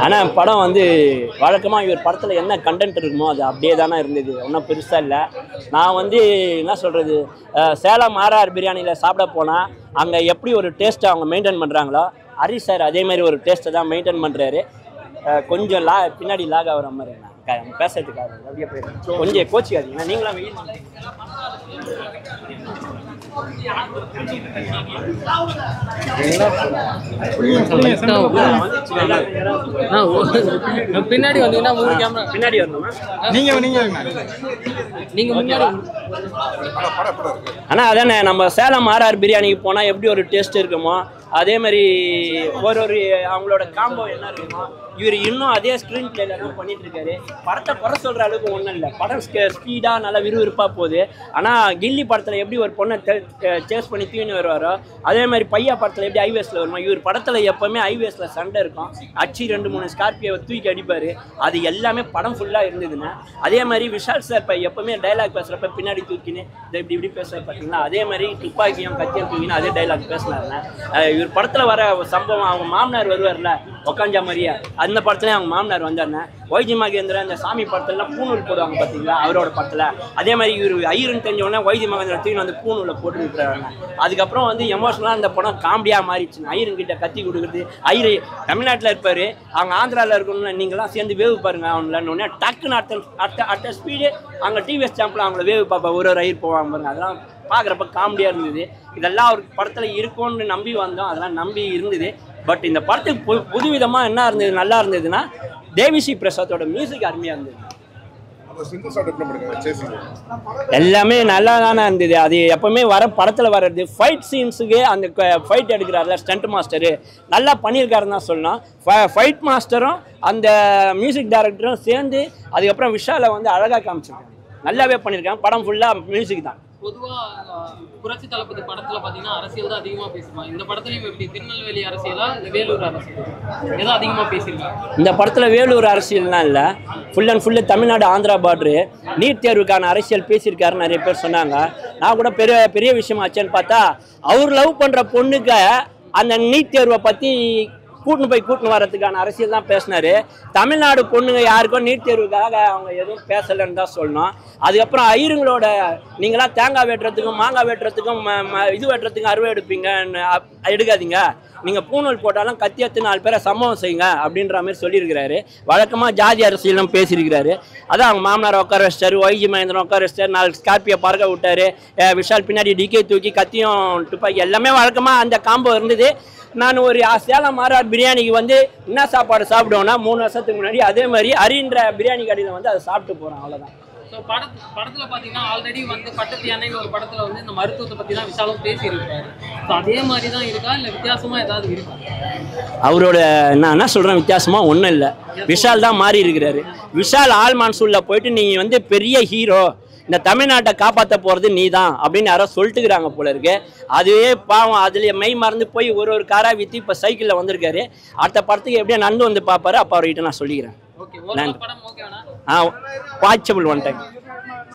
ஆனால் படம் வந்து வழக்கமாக இவர் படத்தில் என்ன கண்டென்ட் இருக்குமோ அது அப்படியே தானே இருந்தது ஒன்றும் பெருசாக இல்லை நான் வந்து என்ன சொல்கிறது சேலம் ஆர்ஆர் பிரியாணியில் சாப்பிட போனால் அங்கே எப்படி ஒரு டேஸ்ட்டை அவங்க மெயின்டைன் பண்ணுறாங்களோ ஹரி சார் அதே மாதிரி ஒரு டேஸ்ட்டை தான் மெயின்டைன் பண்ணுறாரு கொஞ்சம் லா பின்னாடி லாக் ஆகிற மாதிரி நான் க- பேசுறதுக்காக அப்படியே போயிடுறேன் கொஞ்சம் கோச்சிக்காதீங்க நீங்களாம் வெயில் பின்னாடி வந்தீங்கன்னா மூணு கேமரா பின்னாடி வரணுமா நீங்க நீங்க நீங்க முன்னாடி ஆனால் அதானே நம்ம சேலம் ஆர்ஆர் பிரியாணிக்கு போனால் எப்படி ஒரு டேஸ்ட் இருக்குமோ அதே மாதிரி ஒரு ஒரு அவங்களோட காம்போ என்ன இருக்குமோ இவர் இன்னும் அதே ஸ்க்ரீன் பிளேல தான் பண்ணிட்டு இருக்காரு படத்தை குறை சொல்ற அளவுக்கு ஒன்றும் இல்லை படம் ஸ்பீடாக நல்லா விறுவிறுப்பாக போகுது ஆனால் கில்லி படத்தில் எப்படி ஒரு பொண்ணை சேஸ் பண்ணி தூக்கின்னு வருவாரோ அதே மாதிரி பையா படத்தில் எப்படி ஹைவேஸில் வருமா இவர் படத்தில் எப்போவுமே ஹைவேஸில் சண்டை இருக்கும் அச்சு ரெண்டு மூணு ஸ்கார்பியோவை தூக்கி அடிப்பார் அது எல்லாமே படம் ஃபுல்லாக இருந்ததுன்னா அதே மாதிரி விஷால் சார் இப்போ எப்போவுமே டைலாக் பேசுகிறப்ப பின்னாடி தூக்கின்னு இதை இப்படி இப்படி பேசுகிறார் பார்த்தீங்களா அதே மாதிரி துப்பாக்கியும் கத்தியும் தூக்கின்னு அதே டைலாக் பேசினாருங்க அஹ் இவர் படத்தில் வர சம்பவம் அவங்க மாமனார் வருவார்ல உக்காஞ்சா மாதிரியா அந்த படத்துலேயும் அவங்க மாமனார் வந்தாருங்க வைஜி மகேந்திரன் இந்த சாமி படத்துலலாம் பூணூல் போடுவாங்க பார்த்தீங்களா அவரோட படத்தில் அதே மாதிரி இவர் ஐயருன்னு தெரிஞ்சவொடனே வைஜி மகேந்திரன் தூக்கி வந்து பூணூலில் போட்டு விட்டுறாங்க அதுக்கப்புறம் வந்து எமோஷனலாக அந்த படம் காமெடியாக மாறிடுச்சு ஐயருன் கிட்ட கத்தி கொடுக்குறது ஐயரு தமிழ்நாட்டில் இருப்பார் அவங்க ஆந்திராவில் இருக்கணும்னு நீங்களாம் சேர்ந்து வேவு பாருங்க அவங்கள டக்குன்னு அட்ட அட்ட அட்ட ஸ்பீடு அங்கே டிவிஎஸ் சாம்பிள் அவங்கள வேவு பாப்பா ஒரு ஒரு ஐயர் போவாங்க பாருங்க அதெல்லாம் பார்க்குறப்ப காமெடியாக இருந்தது இதெல்லாம் ஒரு படத்தில் இருக்கும்னு நம்பி வந்தோம் அதெல்லாம் நம்பி இருந்தது பட் இந்த படத்துக்கு பு புது விதமாக என்ன இருந்தது நல்லா இருந்ததுன்னா தேவிஸ்ரீ பிரசாத்தோட மியூசிக் அருமையாக இருந்தது அந்த சிங்கிள் ஷாட் எப்படி பண்ணுங்க சேசிங் எல்லாமே நல்லா தானே இருந்தது அது எப்பவுமே வர படத்தில் வர்றது ஃபைட் சீன்ஸுக்கு அந்த ஃபைட் எடுக்கிறாருல ஸ்டண்ட் மாஸ்டரு நல்லா பண்ணியிருக்காருன்னு தான் சொல்லணும் ஃபைட் மாஸ்டரும் அந்த மியூசிக் டைரக்டரும் சேர்ந்து அதுக்கப்புறம் விஷாலை வந்து அழகாக காமிச்சிருக்காங்க நல்லாவே பண்ணியிருக்காங்க படம் ஃபுல்லாக மியூசிக் தான் பொதுவா அஹ், புரட்சி தளபதி படத்துல பாத்தீங்கன்னா அரசியல் தான் அதிகமா பேசுவாங்க இந்த படத்துலயும் எப்படி திருநெல்வேலி அரசியலா இல்ல வேலூர் அரசியல் எதை அதிகமா பேசியிருக்காங்க இந்த படத்தில் வேலூர் அரசியல்லாம் இல்லை full and full Tamil Nadu Andhra border NEET தேர்வுக்கான அரசியல் பேசியிருக்காருன்னு நிறைய பேர் சொன்னாங்க நான் கூட பெரிய பெரிய விஷயமாச்சேன்னு பார்த்தா அவர் லவ் பண்ணுற பொண்ணுக்கு அந்த நீட் தேர்வை பற்றி கூட்டின்னு போய் கூட்டின்னு வர்றதுக்கான அரசியல் தான் பேசினாரு தமிழ்நாடு பொண்ணுங்க யாருக்கும் நீட் தேர்வுக்காக அவங்க எதுவும் பேசலைன்னு தான் சொல்லணும் அதுக்கப்புறம் ஐயருங்களோட நீங்களாம் தேங்காய் வெட்டுறதுக்கும் மாங்காய் வெட்டுறதுக்கும் ம- ம- இது வெட்டுறதுக்கும் அறுவை எடுப்பீங்கன்னு அப்- எடுக்காதீங்க நீங்கள் பூணூல் போட்டாலும் கத்தி எடுத்து நாலு பேரை சம்பவம் செய்யுங்க அப்படின்ற மாதிரி சொல்லியிருக்கிறாரு வழக்கமாக ஜாதி அரசியலும் பேசியிருக்கிறாரு அதான் அவங்க மாமனார் உட்கார வச்சிட்டாரு ஒய்ஜி மகேந்திரன் உட்கார வச்சிட்டாரு நாலு ஸ்கார்பியோ பறக்க விட்டாரு அஹ் விஷால் பின்னாடி டிகே தூக்கி கத்தியும் துப்பாக்கி எல்லாமே வழக்கமாக அந்த காம்போ இருந்தது நான் ஒரு ஆ- சேலம் மாறாட் பிரியாணிக்கு வந்து என்ன சாப்பாடு சாப்பிடுவோன்னா மூணு வருஷத்துக்கு முன்னாடி அதே மாதிரி அரின்ற பிரியாணி கடையில் வந்து அதை சாப்பிட்டு போகிறேன் அவ்வளோதான் ஸோ படத்து படத்துல பாத்தீங்கன்னா ஆல்ரெடி வந்து பட்டத்து யானைன்னு ஒரு படத்துல வந்து இந்த மருத்துவத்தை பத்தி தான் விஷாலும் பேசியிருக்காரு ஸோ அதே மாதிரி தான் இருக்கா இல்ல வித்தியாசமா ஏதாவது இருக்கா அவரோட நான் என்ன சொல்கிறேன் வித்தியாசமாக ஒன்றும் இல்லை விஷால் தான் மாறி இருக்கிறாரு விஷால் ஆல் மான்சூலில் போயிட்டு நீங்கள் வந்து பெரிய ஹீரோ இந்த தமிழ்நாட்டை காப்பாற்ற போகிறது நீ தான் அப்படின்னு யாரோ சொல்லிட்டுக்கிறாங்க போல இருக்கு அதுவே பாவம் அதுல மெய் மறந்து போய் ஒரு ஒரு காராக விற்று இப்போ சைக்கிளில் வந்திருக்காரு அடுத்த படத்துக்கு எப்படியா நண்டு வந்து பார்ப்பாரு அப்போ அவர்கிட்ட நான் சொல்லிக்கிறேன் ஓகே ஒரு படம் ஓகே வேணா ஆ வாட்சபிள் ஒன் டைம்